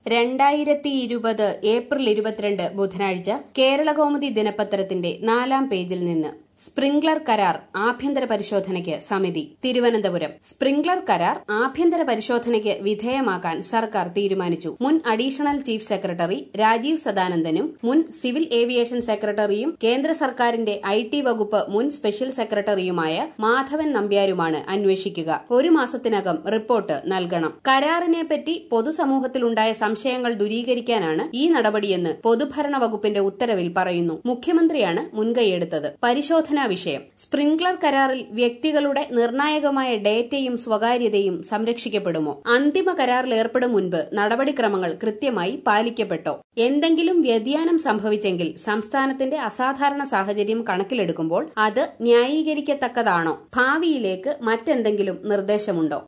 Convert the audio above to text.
രണ്ടായിരത്തി ഇരുപത് ഏപ്രിൽ ഇരുപത്തിരണ്ട് ബുധനാഴ്ച കേരളകൗമുദി ദിനപത്രത്തിന്റെ നാലാം പേജിൽ നിന്ന് സ്പ്രിംഗ്ലർ കരാർ ആഭ്യന്തര പരിശോധനയ്ക്ക് സമിതി തിരുവനന്തപുരം സ്പ്രിംഗ്ലർ കരാർ ആഭ്യന്തര പരിശോധനയ്ക്ക് വിധേയമാക്കാൻ സർക്കാർ തീരുമാനിച്ചു മുൻ അഡീഷണൽ ചീഫ് സെക്രട്ടറി രാജീവ് സദാനന്ദനും മുൻ സിവിൽ ഏവിയേഷൻ സെക്രട്ടറിയും കേന്ദ്ര സർക്കാരിന്റെ ഐ ടി വകുപ്പ് മുൻ സ്പെഷ്യൽ സെക്രട്ടറിയുമായ മാധവൻ നമ്പ്യാരുമാണ് അന്വേഷിക്കുക ഒരു മാസത്തിനകം റിപ്പോർട്ട് നൽകണം കരാറിനെപ്പറ്റി പൊതുസമൂഹത്തിലുണ്ടായ സംശയങ്ങൾ ദൂരീകരിക്കാനാണ് ഈ നടപടിയെന്ന് പൊതുഭരണ വകുപ്പിന്റെ ഉത്തരവിൽ പറയുന്നു മുഖ്യമന്ത്രിയാണ് മുൻകൈയെടുത്തത് പരിശോധന പരിശോധനാ വിഷയം സ്പ്രിംഗ്ലർ കരാറിൽ വ്യക്തികളുടെ നിർണായകമായ ഡേറ്റയും സ്വകാര്യതയും സംരക്ഷിക്കപ്പെടുമോ അന്തിമ കരാറിൽ ഏർപ്പെടും മുൻപ് നടപടിക്രമങ്ങൾ കൃത്യമായി പാലിക്കപ്പെട്ടോ എന്തെങ്കിലും വ്യതിയാനം സംഭവിച്ചെങ്കിൽ സംസ്ഥാനത്തിന്റെ അസാധാരണ സാഹചര്യം കണക്കിലെടുക്കുമ്പോൾ അത് ന്യായീകരിക്കത്തക്കതാണോ ഭാവിയിലേക്ക് മറ്റെന്തെങ്കിലും നിർദ്ദേശമുണ്ടോ